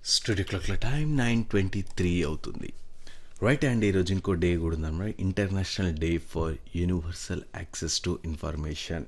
studio క్లాక్ల time nine twenty three అవుతుంది right and ఈరోజు ఇంకో డే కూడా ఉందన్నమాట international day for universal access to information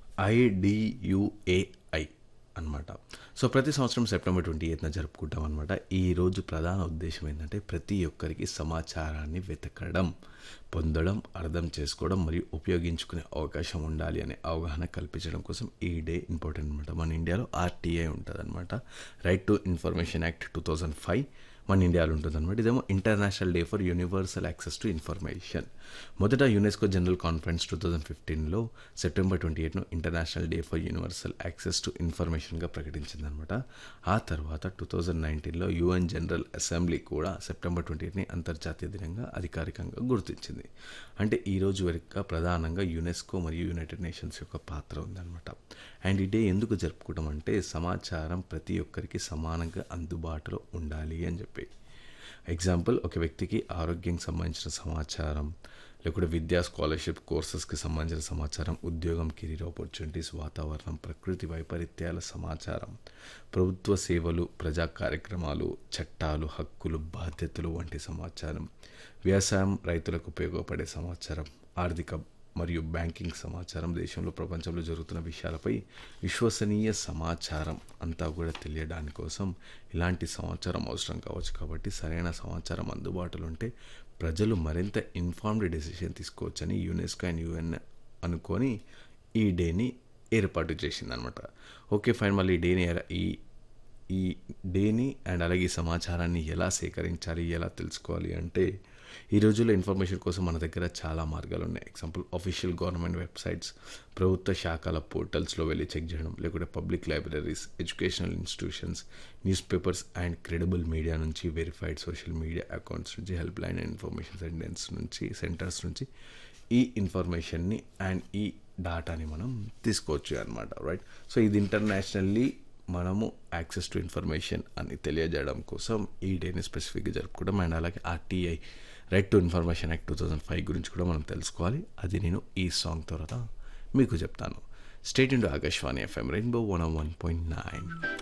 IDUAI అనమాట సో ప్రతి సంవత్సరం సెప్టెంబర్ ట్వంటీ ఎయిత్న జరుపుకుంటాం అనమాట ఈ రోజు ప్రధాన ఉద్దేశం ఏంటంటే ప్రతి ఒక్కరికి సమాచారాన్ని వెతకడం పొందడం అర్థం చేసుకోవడం మరియు ఉపయోగించుకునే అవకాశం ఉండాలి అనే అవగాహన కల్పించడం కోసం ఈ డే ఇంపార్టెంట్ అనమాట మన ఇండియాలో ఆర్టీఐ ఉంటుంది అనమాట right to information act two thousand five మన ఇండియాలో ఉంటుంది అనమాట ఇదేమో international day for universal access to information మొదట UNESCO general conference two thousand ఫిఫ్టీన్లో సెప్టెంబర్ ట్వంటీ ఎయిట్ను international day for universal access to ఇన్ఫర్మేషన్గా ప్రకటించిందనమాట ఆ తర్వాత టూ థౌజండ్ నైన్టీన్లో యుఎన్ జనరల్ అసెంబ్లీ కూడా సెప్టెంబర్ ట్వంటీ ఎయిట్ని అంతర్జాతీయ దినంగా అధికారికంగా గుర్తించింది అంటే ఈ రోజు వరకు ప్రధానంగా యునెస్కో మరియు యునైటెడ్ నేషన్స్ యొక్క పాత్ర ఉందన్నమాట అండ్ ఈ డే ఎందుకు జరుపుకోవడం అంటే సమాచారం ప్రతి ఒక్కరికి సమానంగా అందుబాటులో ఉండాలి అని చెప్పి ఎగ్జాంపుల్ ఒక వ్యక్తికి ఆరోగ్యంకి సంబంధించిన సమాచారం లేకుంటే విద్యా స్కాలర్షిప్ కోర్సెస్కి సంబంధించిన సమాచారం ఉద్యోగం కెరీర్ ఆపర్చునిటీస్ వాతావరణం ప్రకృతి వైపరీత్యాల సమాచారం ప్రభుత్వ సేవలు ప్రజా కార్యక్రమాలు చట్టాలు హక్కులు బాధ్యతలు వంటి సమాచారం వ్యవసాయం రైతులకు ఉపయోగపడే సమాచారం ఆర్థిక మరియు బ్యాంకింగ్ సమాచారం దేశంలో ప్రపంచంలో జరుగుతున్న విషయాలపై విశ్వసనీయ సమాచారం అంతా కూడా తెలియడానికి కోసం ఇలాంటి సమాచారం అవసరం కావచ్చు కాబట్టి సరైన సమాచారం అందుబాటులో ఉంటే ప్రజలు మరింత ఇన్ఫార్మ్డ్ డెసిషన్ తీసుకోవచ్చని యునెస్కో అండ్ యుఎన్ అనుకొని ఈ డేని ఏర్పాటు చేసిందనమాట ఓకే ఫైన్ మళ్ళీ ఈ డేని ఎలా ఈ ఈ డేని అండ్ అలాగే ఈ సమాచారాన్ని ఎలా సేకరించాలి ఎలా తెలుసుకోవాలి అంటే ఈ రోజుల్లో ఇన్ఫర్మేషన్ కోసం మన దగ్గర చాలా మార్గాలు ఉన్నాయి ఎగ్జాంపుల్ అఫీషియల్ గవర్నమెంట్ వెబ్సైట్స్ ప్రభుత్వ శాఖల పోర్టల్స్లో వెళ్ళి చెక్ చేయడం లేకుంటే public libraries educational institutions newspapers and credible media నుంచి వెరిఫైడ్ సోషల్ మీడియా అకౌంట్స్ నుంచి helpline and information centres నుంచి సెంటర్స్ నుంచి ఈ ఇన్ఫర్మేషన్ని అండ్ ఈ డాటాని మనం తీసుకోవచ్చు అనమాట రైట్ సో ఇది ఇంటర్నేషనల్లీ మనము యాక్సెస్ టు ఇన్ఫర్మేషన్ అని తెలియజేయడం కోసం ఈ డేని స్పెసిఫిక్గా జరుపుకోవడం అండ్ అలాగే RTI right to information act two thousand five గురించి కూడా మనం తెలుసుకోవాలి అది నేను ఈ సాంగ్ తర్వాత మీకు చెప్తాను state into Akashvani FM rainbow one one point nine